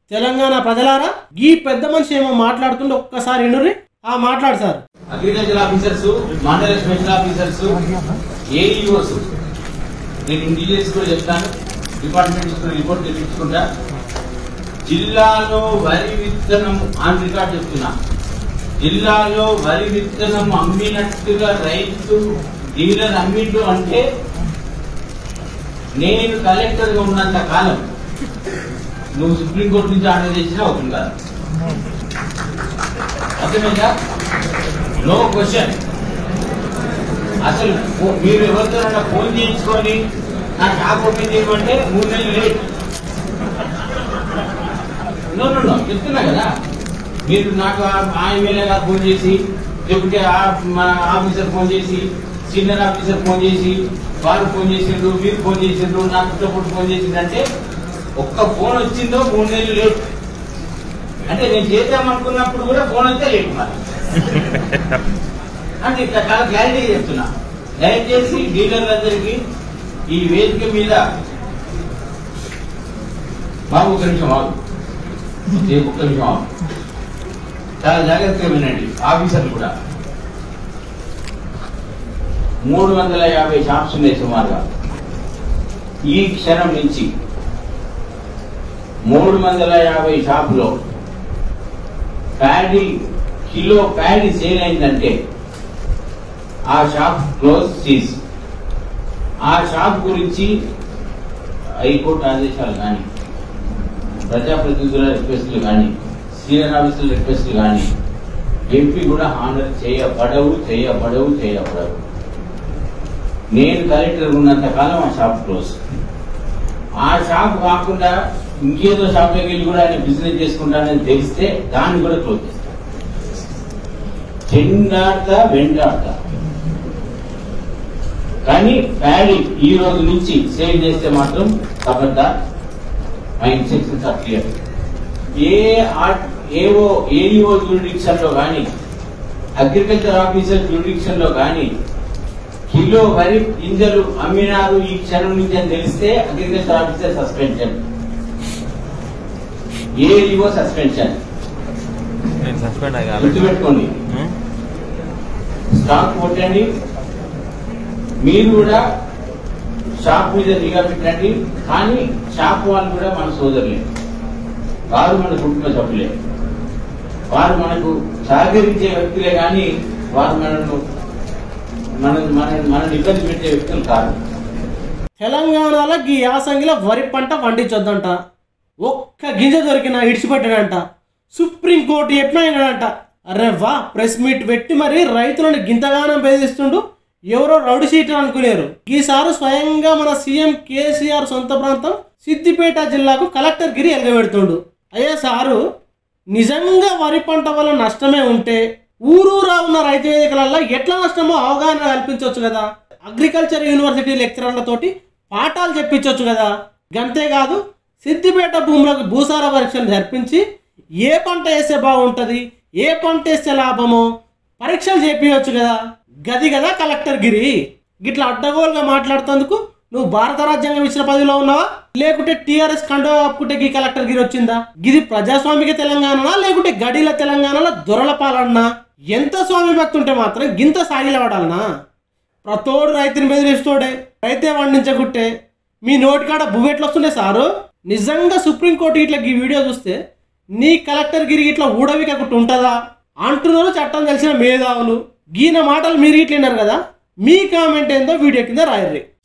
తెలంగాణ ప్రజలారా ఈ పెద్ద మనిషి ఏమో మాట్లాడుతుండే ఒక్కసారి వినుర్రి ఆ మాట్లాడు sir agriculture officers mandal special officers AEOs నేను ఇంటెలిజెన్స్ కూడా చెప్తాను డిపార్ట్మెంట్ కూడా రిపోర్ట్ తెప్పించుకుంటా జిల్లాలో వరి విత్తనం ఆన్ రికార్డ్ చెప్తున్నా జిల్లాలో వరి విత్తనం అమ్మినట్టుగా రైతు డీలర్ అమ్మిండు అంటే నేను కలెక్టర్ గా ఉన్నంత కాలం నువ్వు సుప్రీంకోర్టు నుంచి ఆర్డర్ చేసినా అవుతుంది కాదు అర్థమైందా నో క్వశ్చన్ అసలు ఫో- మీరు ఎవరితోనైనా ఫోన్ చేయించుకొని నా షాప్ ఓపెన్ చేయమంటే మూడు నెలలు లేట్ నో నో నో చెప్తున్నా కదా మీరు నాకు ఆ- ఆ ఎమ్మెల్యే గారు ఫోన్ చేసి లేకుంటే ఆ మన ఆఫీసర్ ఫోన్ చేసి సీనియర్ ఆఫీసర్ ఫోన్ చేసి వారు ఫోన్ చేసిండ్రు మీరు ఫోన్ చేసిండ్రు నా పుట్టపుట్టు ఫోన్ చేసిండ్రంటే ఒక్క ఫోన్ వచ్చిందో మూడు నెలలు లేట్ అంటే నేను చేద్దామనుకున్నప్పుడు కూడా ఫోన్ వస్తే లేట్ మరి అంటే ఇట్లా చాలా క్లారిటీ చెప్తున్నా దయచేసి డీలర్లందరికీ ఈ వేదిక మీద బాబు ఒక నిమిషం ఆగు ఏ ఒక్క నిమిషం ఆగు చాలా జాగ్రత్తగా వినండి ఆఫీసర్లు కూడా మూడు వందల యాభై షాప్స్ ఉన్నాయి సుమారుగా ఈ క్షణం నుంచి మూడు వందల యాభై షాపులో ప్యాడీ కిలో ప్యాడీ సేల్ అయిందంటే ఆ షాప్ క్లోజ్ సీజ్ ఆ షాప్ గురించి హైకోర్టు ఆదేశాలు కానీ ప్రజాప్రతినిధుల రిక్వెస్ట్లు కానీ సీనియర్ ఆఫీసర్ల రిక్వెస్ట్లు కానీ ఎంపీ కూడా హానర్ చేయబడవు చేయబడవు చేయబడవు నేను కలెక్టర్ ఉన్నంత కాలం ఆ షాప్ క్లోజ్ ఆ షాప్ కాకుండా ఇంకేదో షాప్ దగ్గర వెళ్ళి కూడా ఆయన బిజినెస్ చేసుకుంటానని తెలిస్తే దాన్ని కూడా క్లోజ్ చేస్తాను చెండాడతా వెంటాడతా కానీ ప్యాడీ ఈ రోజు నుంచి సేల్ చేస్తే మాత్రం ఖబర్దార్ మై ఇన్స్ట్రక్షన్స్ ఆర్ క్లియర్ ఏ ఆర్ట్ ఏవో ఏఈఓ జ్యూరిడిక్షన్ లో కానీ అగ్రికల్చర్ ఆఫీసర్ జ్యూరిడిక్షన్ లో కానీ కిలో వరి గింజలు అమ్మినారు ఈ క్షణం నుంచి అని తెలిస్తే agriculture officer suspension AEO suspension నేను సస్పెండ్ అయ్యాలి గుర్తుపెట్టుకోండి స్టాక్ కొట్టండి మీరు కూడా షాప్ మీద నిఘా పెట్టండి కానీ షాప్ వాళ్ళు కూడా మన సోదరులే వారు మన కుటుంబ సభ్యులే వారు మనకు సహకరించే వ్యక్తులే కానీ వారు మనను మన మన మనల్ని ఇబ్బంది పెట్టే వ్యక్తులు కాదు తెలంగాణలో ఈ యాసంగిలో వరి పంట పండించొద్దంట ఒక్క గింజ దొరికినా ఇడిచిపెట్టాడంట సుప్రీంకోర్టు చెప్పినాడంట అరే వా ప్రెస్ మీట్ పెట్టి మరి రైతులను గింతగానం బెదిరిస్తుండు ఎవరో రౌడీ షీటర్ అనుకునేరు ఈసారి స్వయంగా మన సీఎం కేసీఆర్ సొంత ప్రాంతం సిద్దిపేట జిల్లాకు కలెక్టర్ గిరి ఎగబెడుతుండు అయ్యా సారు నిజంగా వరి పంట వల్ల నష్టమే ఉంటే ఊరూరా ఉన్న రైతు వేదికలలో ఎట్లా నష్టమో అవగాహన కల్పించవచ్చు కదా అగ్రికల్చర్ యూనివర్సిటీ లెక్చరర్లతోటి పాఠాలు చెప్పించవచ్చు కదా గంతేకాదు సిద్దిపేట భూములకు భూసార పరీక్షలు జరిపించి ఏ పంట వేస్తే బాగుంటుంది ఏ పంట వేస్తే లాభమో పరీక్షలు చేపించవచ్చు కదా గది కదా కలెక్టర్ గిరి గిట్లా అడ్డగోలుగా మాట్లాడుతందుకు నువ్వు భారత రాజ్యాంగం ఇచ్చిన పదవిలో ఉన్నావా లేకుంటే టిఆర్ఎస్ కండో అప్పుడే గీ కలెక్టర్ గిరి వచ్చిందా ఇది ప్రజాస్వామిక తెలంగాణనా లేకుంటే గడిల తెలంగాణలో దొరల పాలన్నా ఎంత స్వామి భక్తి ఉంటే మాత్రం గింత సాగిలవడాలనా ప్రతోడు రైతుని బెదిరిస్తోడే రైతే వండించగుట్టే మీ నోటికాడ బువ్వెట్లు వస్తుండే సారు నిజంగా సుప్రీంకోర్టు ఇట్లా ఈ వీడియో చూస్తే నీ కలెక్టర్ గిరి ఇట్లా ఊడవికకుండా ఉంటుందా అంటున్నారు చట్టం తెలిసిన మేధావులు గీన మాటలు మీరు ఇట్లున్నారు కదా మీ కామెంట్ ఏందో వీడియో కింద రాయర్రి